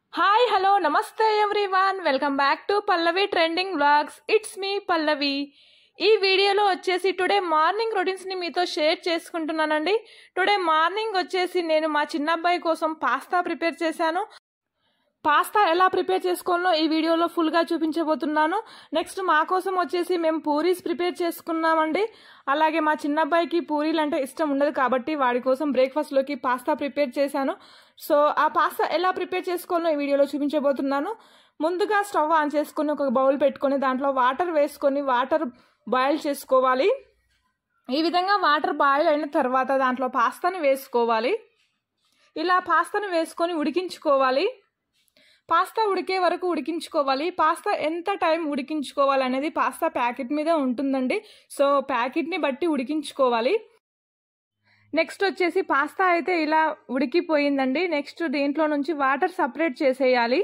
hi hello namaste everyone welcome back to Pallavi trending vlogs it's me Pallavi ఈ వీడియోలో వచ్చేసి today morning రొటీన్స్ని మీతో షేర్ చేసుకుంటున్నానండి టుడే మార్నింగ్ వచ్చేసి నేను మా చిన్న అబ్బాయి కోసం పాస్తా ప్రిపేర్ చేశాను పాస్తా ఎలా ప్రిపేర్ చేసుకోవాలో ఈ వీడియోలో ఫుల్గా చూపించబోతున్నాను నెక్స్ట్ మా కోసం వచ్చేసి మేము పూరీస్ ప్రిపేర్ చేసుకున్నామండి అలాగే మా చిన్న అబ్బాయికి పూరీలు అంటే ఇష్టం ఉండదు కాబట్టి వాడి కోసం బ్రేక్ఫాస్ట్లోకి పాస్తా ప్రిపేర్ చేశాను సో ఆ పాస్తా ఎలా ప్రిపేర్ చేసుకోవాలో ఈ వీడియోలో చూపించబోతున్నాను ముందుగా స్టవ్ ఆన్ చేసుకొని ఒక బౌల్ పెట్టుకొని దాంట్లో వాటర్ వేసుకొని వాటర్ బాయిల్ చేసుకోవాలి ఈ విధంగా వాటర్ బాయిల్ అయిన తర్వాత దాంట్లో పాస్తాని వేసుకోవాలి ఇలా పాస్తాని వేసుకొని ఉడికించుకోవాలి పాస్తా ఉడికే వరకు ఉడికించుకోవాలి పాస్తా ఎంత టైం ఉడికించుకోవాలి అనేది పాస్తా ప్యాకెట్ మీద ఉంటుందండి సో ప్యాకెట్ని బట్టి ఉడికించుకోవాలి నెక్స్ట్ వచ్చేసి పాస్తా అయితే ఇలా ఉడికిపోయిందండి నెక్స్ట్ దీంట్లో నుంచి వాటర్ సపరేట్ చేసేయాలి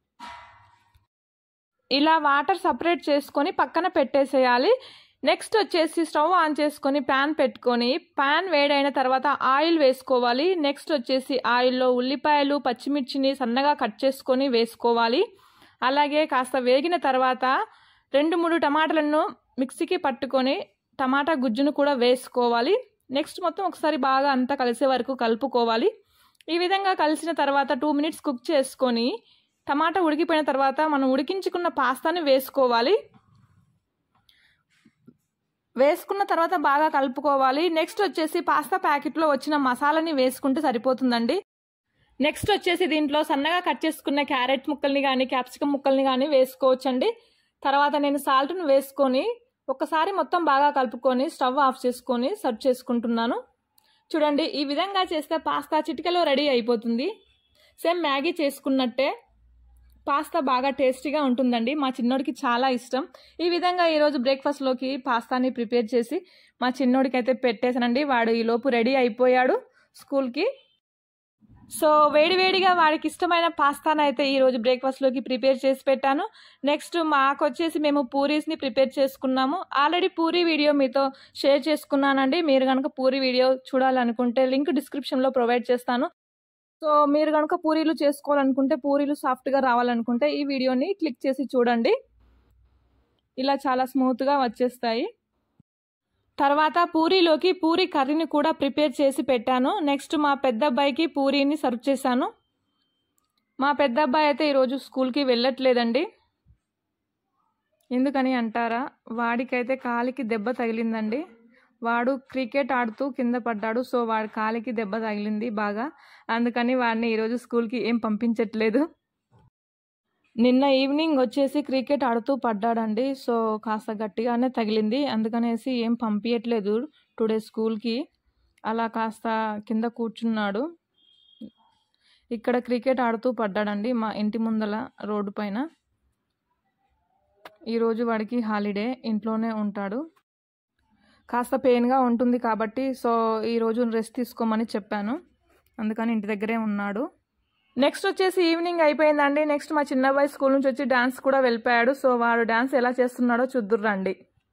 ఇలా వాటర్ సపరేట్ చేసుకొని పక్కన పెట్టేసేయాలి నెక్స్ట్ వచ్చేసి స్టవ్ ఆన్ చేసుకొని ప్యాన్ పెట్టుకొని ప్యాన్ వేడైన తర్వాత ఆయిల్ వేసుకోవాలి నెక్స్ట్ వచ్చేసి ఆయిల్లో ఉల్లిపాయలు పచ్చిమిర్చిని సన్నగా కట్ చేసుకొని వేసుకోవాలి అలాగే కాస్త వేగిన తర్వాత రెండు మూడు టమాటాలను మిక్సీకి పట్టుకొని టమాటా గుజ్జును కూడా వేసుకోవాలి నెక్స్ట్ మొత్తం ఒకసారి బాగా అంతా కలిసే వరకు కలుపుకోవాలి ఈ విధంగా కలిసిన తర్వాత టూ మినిట్స్ కుక్ చేసుకొని టమాటా ఉడికిపోయిన తర్వాత మనం ఉడికించుకున్న పాస్తాని వేసుకోవాలి వేసుకున్న తర్వాత బాగా కలుపుకోవాలి నెక్స్ట్ వచ్చేసి పాస్తా ప్యాకెట్లో వచ్చిన మసాలాని వేసుకుంటే సరిపోతుందండి నెక్స్ట్ వచ్చేసి దీంట్లో సన్నగా కట్ చేసుకున్న క్యారెట్ ముక్కల్ని కానీ క్యాప్సికమ్ ముక్కల్ని కానీ వేసుకోవచ్చండి తర్వాత నేను సాల్ట్ను వేసుకొని ఒకసారి మొత్తం బాగా కలుపుకొని స్టవ్ ఆఫ్ చేసుకొని సర్వ్ చేసుకుంటున్నాను చూడండి ఈ విధంగా చేస్తే పాస్తా చిటికలో రెడీ అయిపోతుంది సేమ్ మ్యాగీ చేసుకున్నట్టే పాస్తా బాగా టేస్టీగా ఉంటుందండి మా చిన్నోడికి చాలా ఇష్టం ఈ విధంగా ఈరోజు బ్రేక్ఫాస్ట్లోకి పాస్తాని ప్రిపేర్ చేసి మా చిన్నోడికి అయితే పెట్టేశానండి వాడు ఈలోపు రెడీ అయిపోయాడు స్కూల్కి సో వేడివేడిగా వాడికి ఇష్టమైన పాస్తాను అయితే ఈరోజు బ్రేక్ఫాస్ట్లోకి ప్రిపేర్ చేసి పెట్టాను నెక్స్ట్ మాకు వచ్చేసి మేము పూరీస్ని ప్రిపేర్ చేసుకున్నాము ఆల్రెడీ పూరీ వీడియో మీతో షేర్ చేసుకున్నానండి మీరు కనుక పూరీ వీడియో చూడాలనుకుంటే లింక్ డిస్క్రిప్షన్లో ప్రొవైడ్ చేస్తాను సో మీరు కనుక పూరీలు చేసుకోవాలనుకుంటే పూరీలు సాఫ్ట్గా రావాలనుకుంటే ఈ వీడియోని క్లిక్ చేసి చూడండి ఇలా చాలా స్మూత్గా వచ్చేస్తాయి తర్వాత పూరీలోకి పూరీ కర్రీని కూడా ప్రిపేర్ చేసి పెట్టాను నెక్స్ట్ మా పెద్ద అబ్బాయికి పూరీని సర్వ్ చేశాను మా పెద్ద అబ్బాయి అయితే ఈరోజు స్కూల్కి వెళ్ళట్లేదండి ఎందుకని అంటారా వాడికైతే కాలికి దెబ్బ తగిలిందండి వాడు క్రికెట్ ఆడుతూ కింద పడ్డాడు సో వాడి కాలికి దెబ్బ తగిలింది బాగా అందుకని వాడిని ఈరోజు స్కూల్కి ఏం పంపించట్లేదు నిన్న ఈవినింగ్ వచ్చేసి క్రికెట్ ఆడుతూ పడ్డాడండి సో కాస్త గట్టిగానే తగిలింది అందుకనేసి ఏం పంపించట్లేదు టుడే స్కూల్కి అలా కాస్త కింద కూర్చున్నాడు ఇక్కడ క్రికెట్ ఆడుతూ పడ్డాడండి మా ఇంటి ముందల రోడ్డు పైన ఈరోజు వాడికి హాలిడే ఇంట్లోనే ఉంటాడు కాస్త పెయిన్గా ఉంటుంది కాబట్టి సో ఈరోజు రెస్ట్ తీసుకోమని చెప్పాను అందుకని ఇంటి దగ్గరే ఉన్నాడు నెక్స్ట్ వచ్చేసి ఈవినింగ్ అయిపోయిందండి నెక్స్ట్ మా చిన్నబ్బాయి స్కూల్ నుంచి వచ్చి డాన్స్ కూడా వెళ్ళిపోయాడు సో వాడు డాన్స్ ఎలా చేస్తున్నాడో చూద్దురు రండి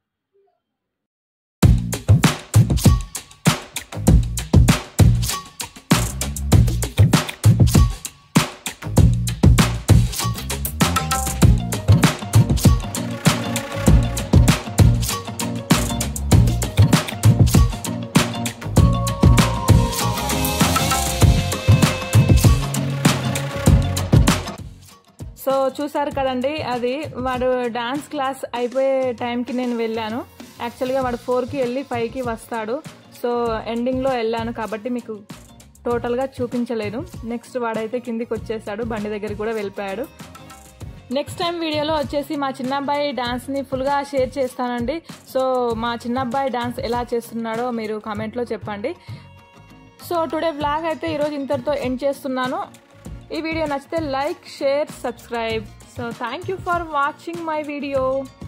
సో చూసారు కదండి అది వాడు డాన్స్ క్లాస్ అయిపోయే టైంకి నేను వెళ్ళాను యాక్చువల్గా వాడు ఫోర్కి వెళ్ళి ఫైవ్కి వస్తాడు సో ఎండింగ్లో వెళ్ళాను కాబట్టి మీకు టోటల్గా చూపించలేదు నెక్స్ట్ వాడైతే కిందికి వచ్చేసాడు బండి దగ్గరికి కూడా వెళ్ళిపోయాడు నెక్స్ట్ టైం వీడియోలో వచ్చేసి మా చిన్నబ్బాయి డాన్స్ని ఫుల్గా షేర్ చేస్తానండి సో మా చిన్నబ్బాయి డాన్స్ ఎలా చేస్తున్నాడో మీరు కామెంట్లో చెప్పండి సో టుడే వ్లాగ్ అయితే ఈరోజు ఇంతటితో ఎండ్ చేస్తున్నాను ఈ వీడియో నచ్చితే like share subscribe so thank you for watching my video